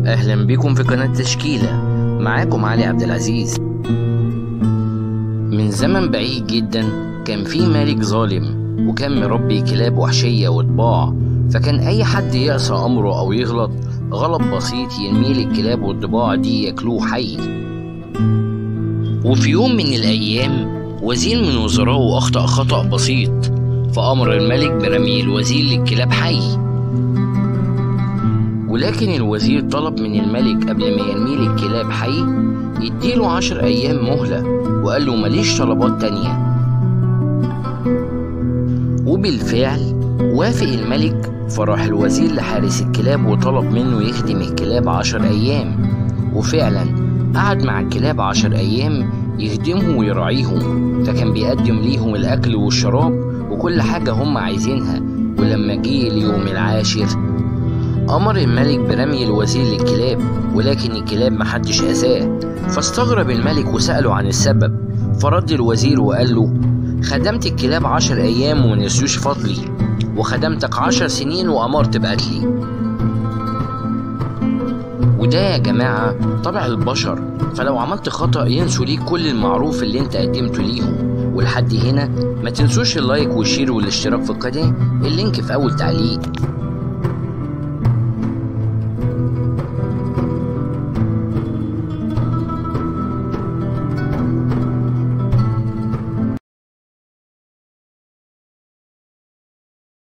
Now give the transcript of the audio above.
أهلا بكم في قناة تشكيلة معاكم علي عبد العزيز من زمن بعيد جدا كان في ملك ظالم وكان مربي كلاب وحشية وطباع فكان أي حد يعصى أمره أو يغلط غلط بسيط يرميه للكلاب والضباع دي ياكلوه حي وفي يوم من الأيام وزير من وزرائه أخطأ خطأ بسيط فأمر الملك برمي الوزير للكلاب حي ولكن الوزير طلب من الملك قبل ما يرميه للكلاب حي يديله عشر أيام مهلة وقال له ماليش طلبات تانية وبالفعل وافق الملك فراح الوزير لحارس الكلاب وطلب منه يخدم الكلاب عشر أيام وفعلا قعد مع الكلاب عشر أيام يخدمهم ويراعيهم فكان بيقدم ليهم الأكل والشراب وكل حاجة هم عايزينها ولما جه اليوم العاشر أمر الملك برمي الوزير للكلاب ولكن الكلاب محدش أذاه فاستغرب الملك وسأله عن السبب فرد الوزير وقال له خدمت الكلاب عشر أيام ومنسوش فضلي وخدمتك عشر سنين وأمرت بقتلي وده يا جماعة طبع البشر فلو عملت خطأ ينسوا ليك كل المعروف اللي انت قدمته ليهم ولحد هنا ما تنسوش اللايك والشير والاشتراك في القناة اللينك في أول تعليق